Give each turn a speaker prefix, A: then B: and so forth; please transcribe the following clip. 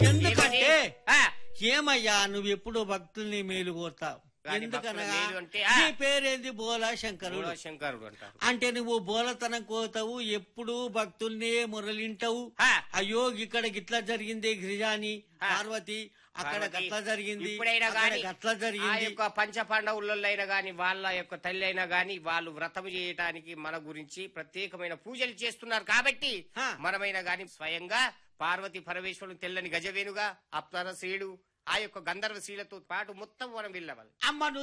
A: ఎందుకంటే
B: ఏమిటి? ఆ,
A: ఏమయ్యా నువ్వు ఎప్పుడు భక్తుల్ని మేలు కోరుతావు
B: కానీ
A: ఎందుకనగా
B: భక్తుల మేలు అంటే, ఆ.
A: నీ పేరేంది బోలా శంకరుడు
B: శంకరుడు అంటారు
A: అంటే నువ్వు బోలతనం కోతావు ఎప్పుడు భక్తుల్నే మురలింటావు
B: ఆ.
A: అయ్యో ఇక్కడ గిట్లా జరిగింది గిరిజాని
B: ఆ.
A: పార్వతి అక్కడ
B: పార్వతి,
A: గట్లా జరిగింది
B: ఇప్పుడైనా
A: అక్కడ
B: గాని
A: గట్లా
B: ఆ
A: జరిగింది
B: యొక్క పంచ పాండవులలో అయినా గాని వాళ్ళ యొక్క తల్లి అయినా గాని వాళ్ళు వ్రతం చేయటానికి మన గురించి ప్రత్యేకమైన పూజలు చేస్తున్నారు కాబట్టి
A: హా.
B: మనమైనా గాని స్వయంగా పార్వతి పరమేశ్వరుడు తెల్లని గజవేనుగా అప్సర శ్రీడు ఆ యొక్క గంధర్వ శ్రీలతో పాటు మొత్తం మనం వెళ్ళవాలి
A: అమ్మ